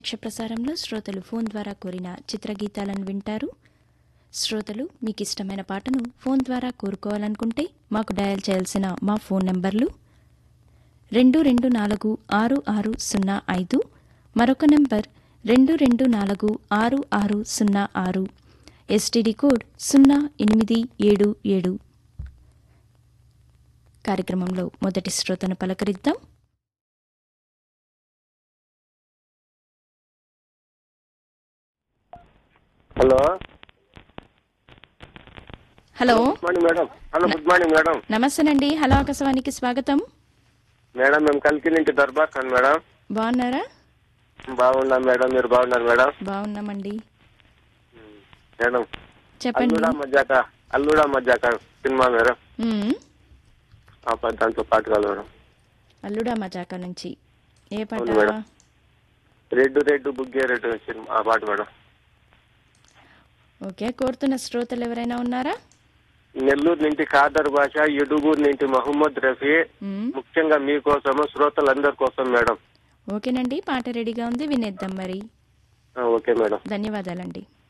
యక్ష ప్రసారంలో శ్రోతలు ఫోన్ ద్వారా కోరిన చిత్రగీతాలను వింటారు శ్రోతలు మీకు ఇష్టమైన పాటను ఫోన్ ద్వారా కోరుకోవాలనుకుంటే మాకు డయల్ చేయాల్సిన మా ఫోన్ నంబర్లు రెండు రెండు నాలుగు ఆరు ఆరు సున్నా ఐదు మరొక నంబర్ రెండు రెండు నాలుగు ఆరు ఆరు సున్నా ఆరు ఎస్టీడీ కోడ్ సున్నా ఎనిమిది ఏడు ఏడు కార్యక్రమంలో మొదటి శ్రోతను పలకరిద్దాం hello hello good morning madam hello good morning madam నమస్తేనండి హలో ఆకాశవాణికి స్వాగతం మేడం మేము కలికి నుంచి దర్బార్ ఖాన్ మేడం బాగున్నారా బాగున్నాం మేడం మీరు బాగున్నారు మేడం బాగున్నామండి మేడం చెప్పండి అల్లుడా మజాక అల్లుడా మజాక సినిమా మేడం మ్మ్. ఆ ప- దాంతో పాటు కాదు మేడం అల్లుడా మజాకా నుంచి ఏ పాట అవును మేడం. రెడ్డు రెడ్డు బుగ్గే రెడ్డు సినిమా ఆ పాట మేడం ఓకే కోరుతున్న శ్రోతలు ఎవరైనా ఉన్నారా నెల్లూరు నుంచి ఖాదర్ భాష ఎడుగూరు నుంచి మహమ్మద్ రఫీ మ్మ్. ముఖ్యంగా మీకోసము శ్రోతలందరి కోసం మేడం ఓకేనండి పాట రెడీగా ఉంది వినేద్దాం మరి ఆ, ఓకే మేడం ధన్యవాదాలండి